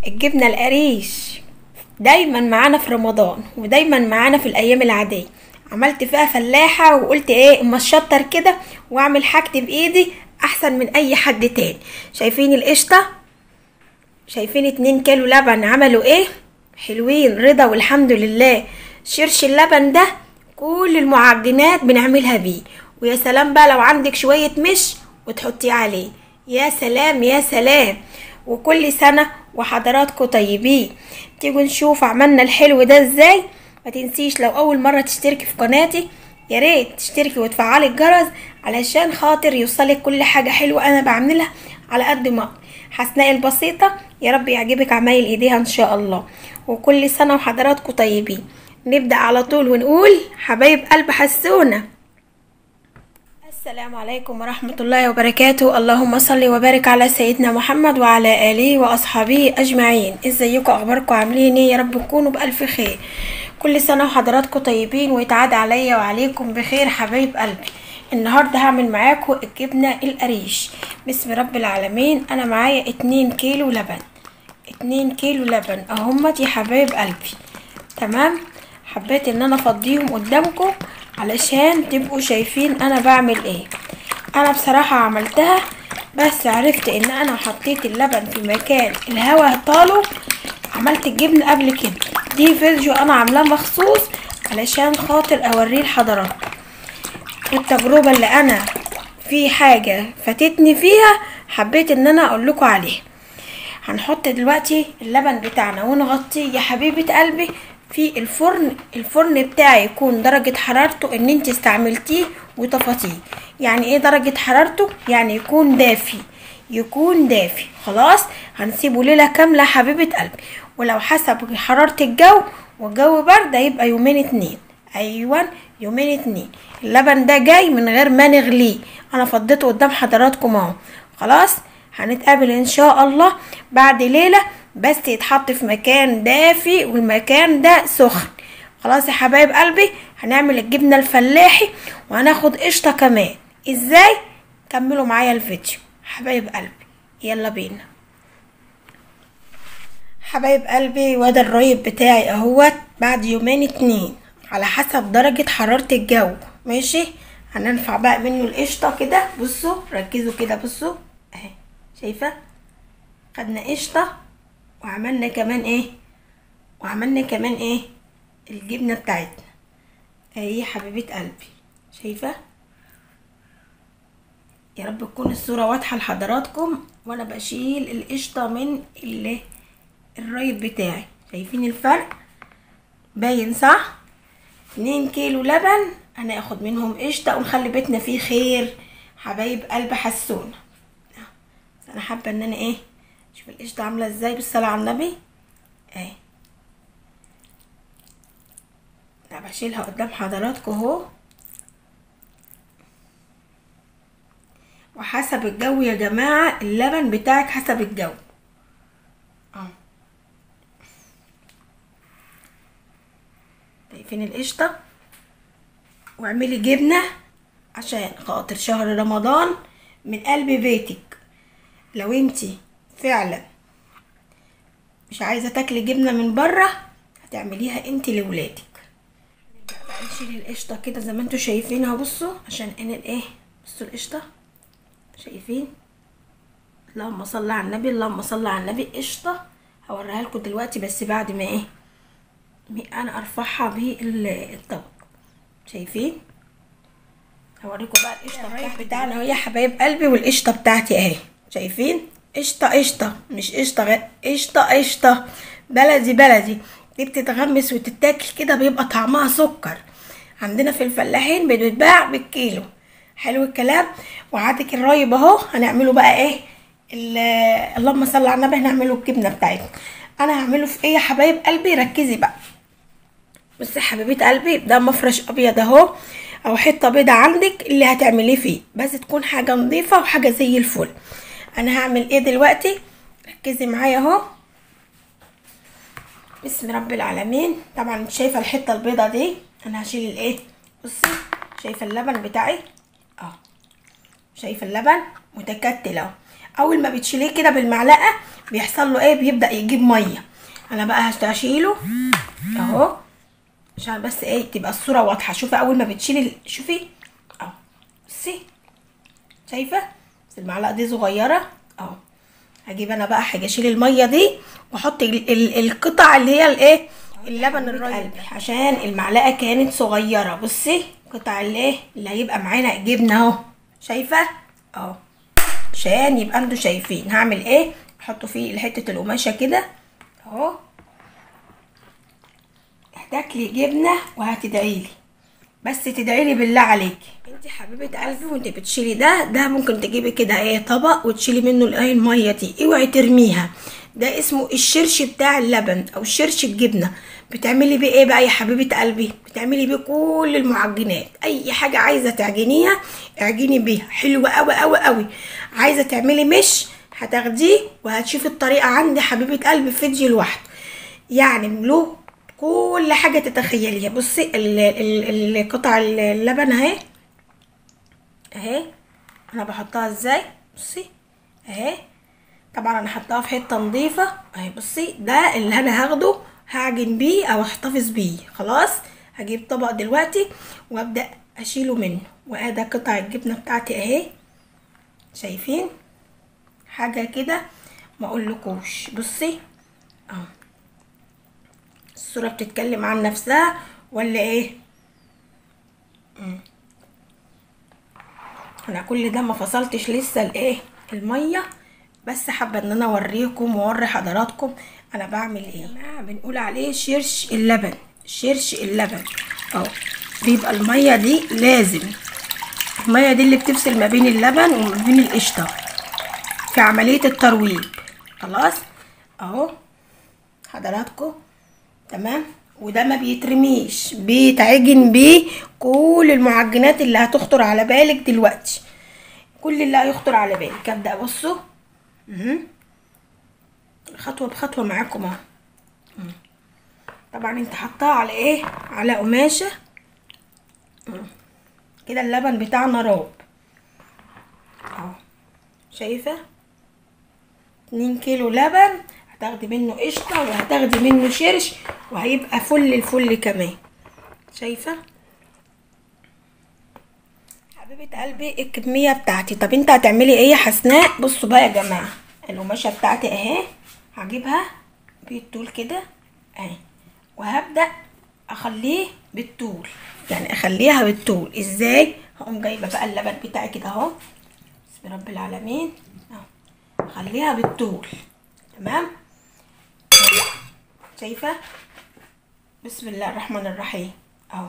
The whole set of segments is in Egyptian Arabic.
الجبنة القريش دايما معانا في رمضان ودايما معانا في الايام العادية عملت فيها فلاحة وقلت ايه اما اشطر كده واعمل حاجتي بايدي احسن من اي حد تاني شايفين القشطة شايفين اتنين كيلو لبن عملوا ايه حلوين رضا والحمد لله شرش اللبن ده كل المعجنات بنعملها بيه ويا سلام بقى لو عندك شوية مش وتحطيه عليه يا سلام يا سلام وكل سنة وحضراتكم طيبين تيجوا نشوف عملنا الحلو ده ازاي ما تنسيش لو اول مرة تشتركي في قناتي يا ريت تشتركي وتفعلي الجرس علشان خاطر يوصلك كل حاجة حلوة انا بعملها على قد ما أقدر. حسناء البسيطة يا رب يعجبك عمايل ايديها ان شاء الله وكل سنة وحضراتكم طيبين نبدأ على طول ونقول حبايب قلب حسونا السلام عليكم ورحمة الله وبركاته اللهم صل وبارك على سيدنا محمد وعلى آله وأصحابه أجمعين ازيكم أخباركم عاملين ايه يا رب تكونوا بألف خير كل سنة وحضراتكم طيبين ويتعاد عليا وعليكم بخير حبايب قلبي النهاردة هعمل معاكم الجبنة القريش بسم رب العالمين أنا معايا اتنين كيلو لبن اتنين كيلو لبن اهمت يا حبايب قلبي تمام حبيت ان انا افضيهم قدامكم علشان تبقوا شايفين انا بعمل ايه انا بصراحة عملتها بس عرفت ان انا حطيت اللبن في مكان الهواء طاله عملت الجبن قبل كده دي فيديو انا عاملاه مخصوص علشان خاطر اوريه لحضراتكم التجربة اللي انا في حاجة فاتتني فيها حبيت ان انا اقول لكم عليها هنحط دلوقتي اللبن بتاعنا ونغطيه يا حبيبة قلبي في الفرن الفرن بتاعي يكون درجة حرارته ان انت استعملتيه وطفتيه يعني ايه درجة حرارته يعني يكون دافي يكون دافي خلاص هنسيبه ليلة كاملة يا حبيبة قلبي ولو حسب حرارة الجو والجو برد هيبقى يومين اتنين ايوه يومين اتنين اللبن ده جاي من غير ما نغليه انا فضيته قدام حضراتكم اهو خلاص هنتقابل ان شاء الله بعد ليلة بس يتحط في مكان دافي والمكان ده سخن خلاص يا حبايب قلبي هنعمل الجبنة الفلاحي وهناخد قشطة كمان ازاي كملوا معايا الفيديو حبايب قلبي يلا بينا حبايب قلبي وده الرايب بتاعي اهوت بعد يومين اتنين على حسب درجة حرارة الجو ماشي هننفع بقى منه القشطة كده بصوا ركزوا كده بصوا اهي شايفة خدنا قشطة وعملنا كمان ايه وعملنا كمان ايه الجبنة بتاعتنا اهي حبيبة قلبي شايفة يا رب تكون الصورة واضحة لحضراتكم وانا بشيل القشطة من ال- الرايب بتاعي شايفين الفرق باين صح اتنين كيلو لبن هناخد منهم قشطة ونخلي بيتنا فيه خير حبايب قلب حسونا بس انا حابه ان انا ايه شوف القشطه عامله ازاي بالصلاه على النبي اهي انا بشيلها قدام حضراتكم اهو وحسب الجو يا جماعه اللبن بتاعك حسب الجو اه شايفين القشطه واعملي جبنه عشان خاطر شهر رمضان من قلب بيتك لو انتي فعلا مش عايزه تاكلي جبنه من بره هتعمليها انتي لولادك نبدا بقى نشيل القشطه كده زي ما انتوا شايفين اهو بصوا عشان ان الايه بصوا القشطه شايفين اللهم صل على النبي اللهم صل على النبي قشطه هوريها لكم دلوقتي بس بعد ما ايه انا ارفعها بالطبق شايفين هوريكم بقى القشطه بتاعتي بتاعنا اهو يا حبايب قلبي والقشطه بتاعتي اهي شايفين قشطه قشطه مش قشطه غ... قشطه قشطه بلدي بلدي دي بتتغمس وتتاكل كده بيبقى طعمها سكر عندنا في الفلاحين بتتباع بالكيلو حلو الكلام وعندك الرايب اهو هنعمله بقى ايه ال- اللهم صل على النبي هنعمله الجبنه بتاعتنا انا هعمله في ايه يا حبايب قلبي ركزي بقى بصي يا حبيبه قلبي ده مفرش ابيض اهو او حته بيضه عندك اللي هتعمليه فيه بس تكون حاجه نظيفه وحاجه زي الفل انا هعمل ايه دلوقتي ركزي معايا اهو بسم رب العالمين طبعا انت شايفه الحته البيضه دي انا هشيل الايه بصي شايفه اللبن بتاعي اه شايفه اللبن متكتل اهو اول ما بتشيليه كده بالمعلقه بيحصل له ايه بيبدا يجيب ميه انا بقى هشيله اهو عشان بس ايه تبقى الصوره واضحه شوفي اول ما بتشيلي شوفي اهو بصي شايفه بس المعلقه دي صغيره اهو هجيب انا بقى حاجه اشيل الميه دي واحط ال- ال- القطع اللي هي الايه اللبن الرايب عشان المعلقه كانت صغيره بصي قطع الايه اللي هيبقى معانا جبنه اهو شايفه اهو عشان يبقى انتوا شايفين هعمل ايه احطه فيه حته القماشه كده اهو هتاكلي جبنه وهتدعيلي بس تدعيلي بالله عليكي انت حبيبه قلبي وانت بتشيلي ده ده ممكن تجيبي كده ايه طبق وتشيلي منه الايه الميه دي اوعي ترميها ده اسمه الشرش بتاع اللبن او شرش الجبنه بتعملي بيه ايه بقى يا حبيبه قلبي بتعملي بيه كل المعجنات اي حاجه عايزه تعجنيها اعجني بيها حلوه قوي قوي قوي عايزه تعملي مش هتاخديه وهتشوفي الطريقه عندي حبيبه قلبي في فيديو لوحده يعني له كل حاجه تتخيليها بصي ال- ال- ال- قطع اللبن اهي اهي انا بحطها ازاي بصي اهي طبعا انا حطاها في حته نظيفه اهي بصي ده اللي انا هاخده هعجن بيه او احتفظ بيه خلاص هجيب طبق دلوقتي وابدا اشيله منه وادي قطع الجبنه بتاعتي اهي شايفين حاجه كده ما اقولكوش بصي اهو الصوره بتتكلم عن نفسها ولا ايه مم. انا كل ده ما فصلتش لسه الايه الميه بس حابه ان انا اوريكم واوري حضراتكم انا بعمل ايه يا جماعه بنقول عليه شرش اللبن شرش اللبن اهو بيبقى الميه دي لازم الميه دي اللي بتفصل ما بين اللبن وما بين القشطه في عمليه الترويب خلاص اهو حضراتكم تمام وده ما بيترميش بيتعجن بيه كل المعجنات اللي هتخطر على بالك دلوقتي كل اللي هيخطر على بالك ابدا بصوا مهم. خطوه بخطوه معاكم اهو مم. طبعا انت حطاها على ايه على قماشه مم. كده اللبن بتاعنا راب اهو شايفه اتنين كيلو لبن هتاخدي منه قشطه وهتاخدي منه شرش وهيبقى فل الفل كمان شايفه حبيبه قلبي الكميه بتاعتي طب انت هتعملي ايه يا حسناء بصوا بقى يا جماعه القماشه بتاعتي اهي هجيبها بالطول كده اهي وهبدا اخليه بالطول يعني اخليها بالطول ازاي هقوم جايبه بقى اللبن بتاعي كده اهو بسم رب العالمين اهو خليها بالطول تمام شايفه بسم الله الرحمن الرحيم اهو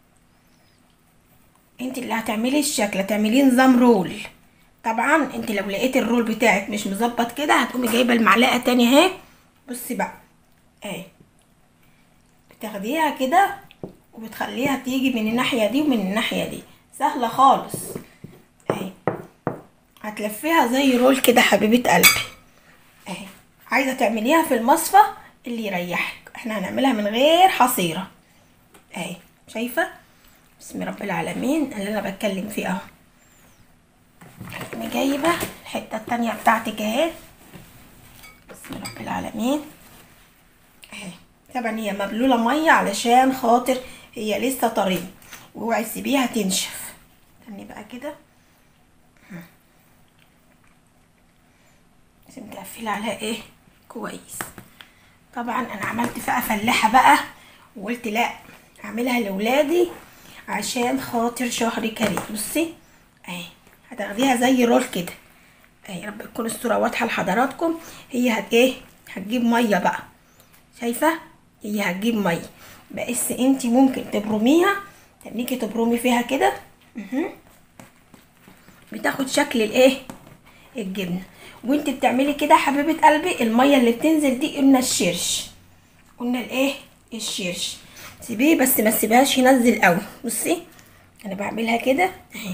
انت اللي هتعملي الشكل هتعمليه نظام رول طبعا انت لو لقيت الرول بتاعك مش مظبط كده هتقومي جايبه المعلقه تاني اهي بصي بقى اهي بتاخديها كده وبتخليها تيجي من الناحيه دي ومن الناحيه دي سهله خالص اهي هتلفيها زي رول كده حبيبه قلبي اهي عايزه تعمليها في المصفى اللي يريحك احنا هنعملها من غير حصيره اهي شايفه بسم رب العالمين اللي انا بتكلم فيه اهو انا جايبه الحته التانية بتاعتك اهي بسم رب العالمين اهي طبعا هي مبلوله ميه علشان خاطر هي لسه طريه واوعي تسيبيها تنشف استني بقى كده لازم تقفلي عليها ايه كويس طبعا انا عملت فيها فلاحه بقى وقلت لا اعملها لاولادي عشان خاطر شهر كريم بصي اهي هتاخديها زي رول كده اهي يا رب تكون الصوره واضحه لحضراتكم هي هت ايه هتجيب ميه بقى شايفه هي هتجيب ميه بس انت ممكن تبرميها تنيكي تبرمي فيها كده مهم. بتاخد شكل الايه الجبنه وانت بتعملي كده حبيبه قلبي الميه اللي بتنزل دي قلنا الشرش قلنا الايه الشرش سيبيه بس ما تسيبهاش ينزل قوي بصي انا بعملها كده اهي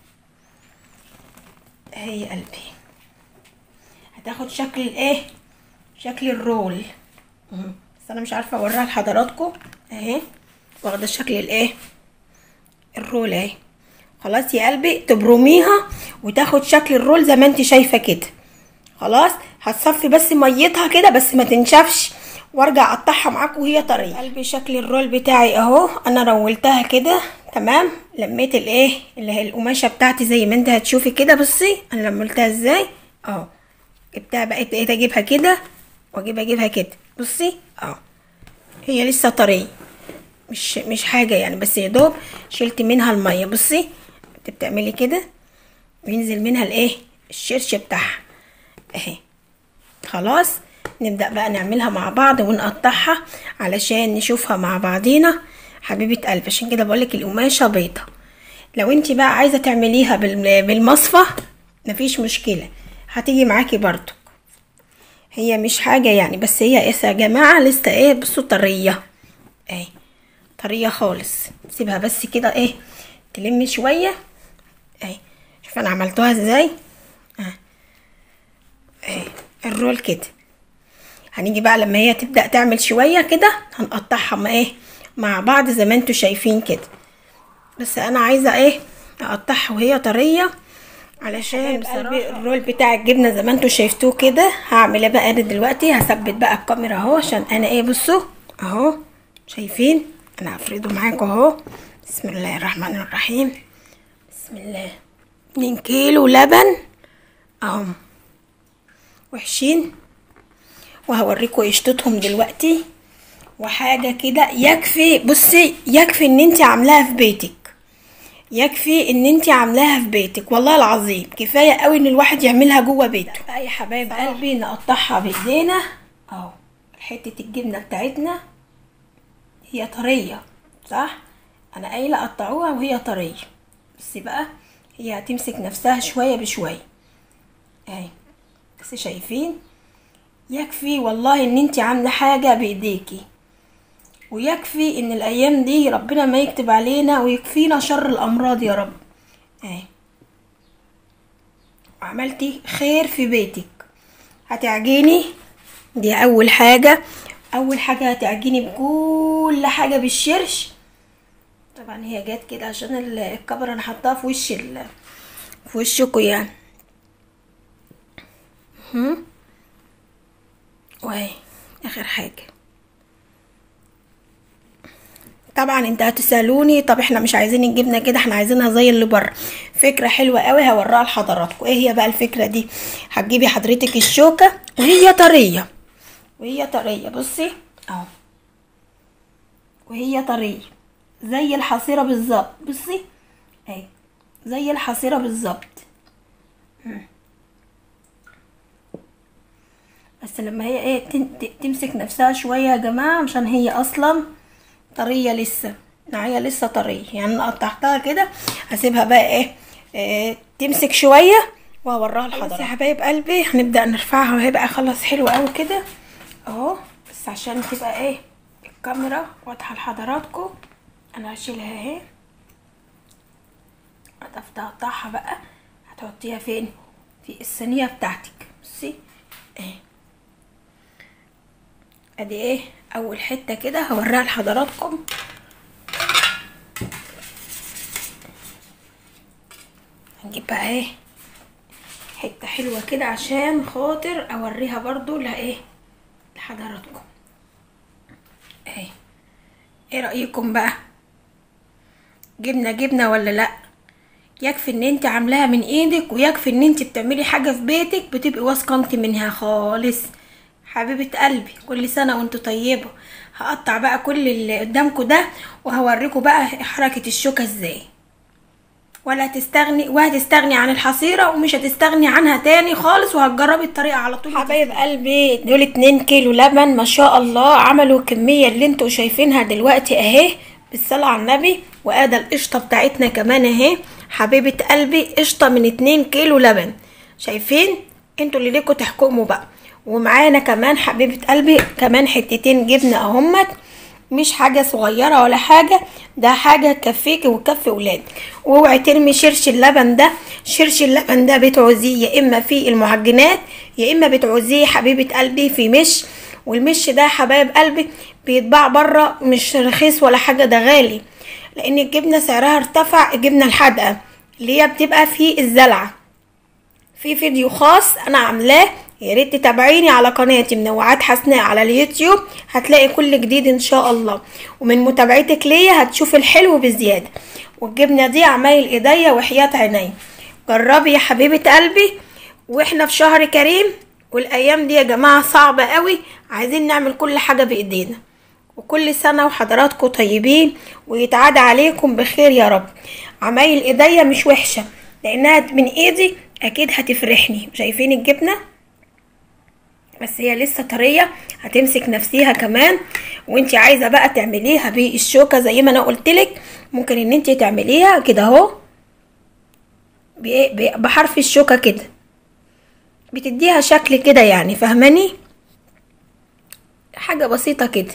اهي يا قلبي هتاخد شكل الايه شكل الرول مهم. بس انا مش عارفه اوريها لحضراتكم اهي واخده شكل الايه الرول اهي خلاص يا قلبي تبرميها وتاخد شكل الرول زي ما انت شايفه كده خلاص هتصفي بس ميتها كده بس ما تنشفش وارجع اقطعها معاكم وهي طريه قلبي شكل الرول بتاعي اهو انا رولتها كده تمام لميت الايه اللي هي القماشه بتاعتي زي ما انت هتشوفي كده بصي انا لملتها ازاي اهو جبتها بقيت بقيت اجيبها كده واجيب اجيبها كده بصي اهو هي لسه طريه مش مش حاجه يعني بس يا دوب شلت منها الميه بصي انت بتعملي كده بينزل منها الايه الشرش بتاعها اهي خلاص نبدأ بقى نعملها مع بعض ونقطعها علشان نشوفها مع بعضينا حبيبة قلبي عشان كده بقولك القماشة بيضة لو انت بقى عايزة تعمليها بال- بالمصفى مفيش مشكلة هتيجي معاكي برضو هي مش حاجة يعني بس هي يا جماعة لسه ايه بصوا طرية اهي طرية خالص سيبها بس كده ايه تلم شوية اهي شوف انا عملتها ازاي اه اهي الرول كده هنيجي بقى لما هي تبدأ تعمل شوية كده هنقطعها مع ايه مع بعض زي ما انتوا شايفين كده بس انا عايزة ايه اقطعها وهي طرية علشان بصراحة الرول بتاع الجبنة زي ما انتوا شايفتوه كده هعمل ايه بقى انا دلوقتي هثبت بقى الكاميرا اهو عشان انا ايه بصوا اهو شايفين انا هفرده معاكم اهو بسم الله الرحمن الرحيم بسم الله اتنين كيلو لبن اهو وحشين وهوريكم قشطتهم دلوقتي وحاجه كده يكفي بصي يكفي ان انت عاملاها في بيتك يكفي ان انت عاملاها في بيتك والله العظيم كفايه قوي ان الواحد يعملها جوه بيته بقى يا حبايب قلبي نقطعها بايدينا اهو حته الجبنه بتاعتنا هي طريه صح انا قايله قطعوها وهي طريه بس بقى هي هتمسك نفسها شويه بشويه اهي بس شايفين يكفي والله ان انت عامله حاجه بايديكي ويكفي ان الايام دي ربنا ما يكتب علينا ويكفينا شر الامراض يا رب اهي وعملتي خير في بيتك هتعجيني دي اول حاجه اول حاجه هتعجيني بكل حاجه بالشرش طبعا هي جت كده عشان ال- الكاميرا انا حطاها في وش ال... في وشكوا يعني هم وهي اخر حاجه طبعا انت هتسالوني طب احنا مش عايزين الجبنه كده احنا عايزينها زي اللي بره فكره حلوه قوي هوريها لحضراتكم ايه هي بقى الفكره دي هتجيبي حضرتك الشوكه وهي طريه وهي طريه بصي اهو وهي طريه زي الحصيره بالظبط بصي اهي زي الحصيره بالظبط بس لما هي ايه تن- ت- تمسك نفسها شويه يا جماعه عشان هي اصلا طريه لسه معايا لسه طريه يعني انا قطعتها كده هسيبها بقى ايه, إيه تمسك شويه وهوريها لحضرتك يا حبايب قلبي هنبدا نرفعها وهيبقى خلص حلو قوي كده اهو بس عشان تبقى ايه الكاميرا واضحه لحضراتكم انا هشيلها اهي هتبدا اقطعها بقى هتحطيها فين في الصينيه بتاعتك بصي اهي ادي ايه اول حته كده هوريها لحضراتكم هنجيب بقى ايه حته حلوه كده عشان خاطر اوريها برضو لايه لحضراتكم اهي ايه رايكم بقى جبنه جبنه ولا لا يكفي ان انت عاملاها من ايدك ويكفي ان انت بتعملي حاجه في بيتك بتبقي واثقه انت منها خالص حبيبه قلبي كل سنه وانتوا طيبه هقطع بقى كل اللي قدامكم ده وهوريكم بقى حركه الشوكه ازاي ولا هتستغني وهتستغني عن الحصيرة ومش هتستغني عنها تاني خالص وهتجربي الطريقة على طول حبايب قلبي دول اتنين كيلو لبن ما شاء الله عملوا الكمية اللي انتوا شايفينها دلوقتي اهي بالصلاة على النبي وادى القشطة بتاعتنا كمان اهي حبيبة قلبي قشطة من اتنين كيلو لبن شايفين انتوا اللي ليكوا تحكموا بقى ومعانا كمان حبيبة قلبي كمان حتتين جبنة اهمت مش حاجة صغيرة ولا حاجة ده حاجة تكفيكي وتكفي ولادك واوعي ترمي شرش اللبن ده شرش اللبن ده بتعوزيه يا اما في المعجنات يا اما بتعوزيه حبيبة قلبي في مش والمش ده حبايب قلبي بيتباع بره مش رخيص ولا حاجة ده غالي لان الجبنة سعرها ارتفع الجبنة الحادقة اللي هي بتبقى في الزلعة في فيديو خاص انا عاملاه يا ريت تتابعيني على قناتي منوعات حسناء على اليوتيوب هتلاقي كل جديد ان شاء الله ومن متابعتك ليا هتشوف الحلو بزياده والجبنه دي عمايل ايديا وحياه عيني جربي يا حبيبه قلبي واحنا في شهر كريم والايام دي يا جماعه صعبه قوي عايزين نعمل كل حاجه بايدينا وكل سنة وحضراتكم طيبين ويتعاد عليكم بخير يا رب عمايل ايديا مش وحشة لانها من ايدي اكيد هتفرحني شايفين الجبنة بس هي لسه طرية هتمسك نفسيها كمان وانت عايزة بقى تعمليها بالشوكة زي ما انا قلتلك ممكن ان انت تعمليها كده اهو بحرف الشوكة كده بتديها شكل كده يعني فاهماني حاجة بسيطة كده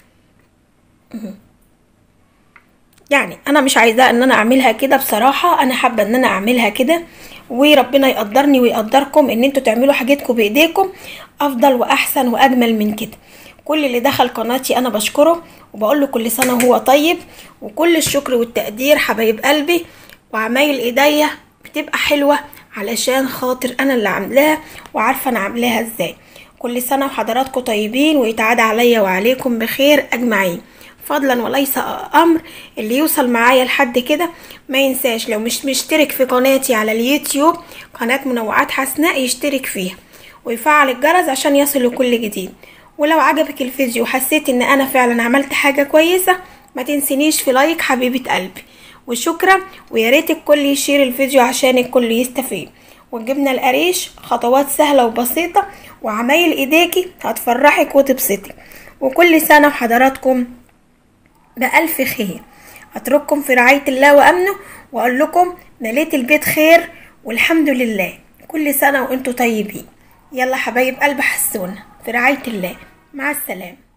يعني انا مش عايزاه ان انا اعملها كده بصراحه انا حابه ان انا اعملها كده وربنا يقدرني ويقدركم ان انتوا تعملوا حاجتكم بايديكم افضل واحسن واجمل من كده كل اللي دخل قناتي انا بشكره وبقول له كل سنه وهو طيب وكل الشكر والتقدير حبايب قلبي وعمايل ايديا بتبقى حلوه علشان خاطر انا اللي عاملاها وعارفه انا عاملاها ازاي كل سنه وحضراتكم طيبين ويتعاد عليا وعليكم بخير اجمعين فضلا وليس امر اللي يوصل معايا لحد كده ما ينساش لو مش مشترك في قناتي على اليوتيوب قناة منوعات حسناء يشترك فيها ويفعل الجرس عشان يصل كل جديد ولو عجبك الفيديو وحسيت ان انا فعلا عملت حاجة كويسة ما تنسينيش في لايك حبيبة قلبي وشكرا ويا ريت الكل يشير الفيديو عشان الكل يستفيد والجبنة القريش خطوات سهلة وبسيطة وعمايل ايديكي هتفرحك وتبسطك وكل سنة وحضراتكم بألف خير أترككم في رعاية الله وأمنه وأقول لكم مليت البيت خير والحمد لله كل سنة وأنتم طيبين يلا حبايب قلب حسونا في رعاية الله مع السلامة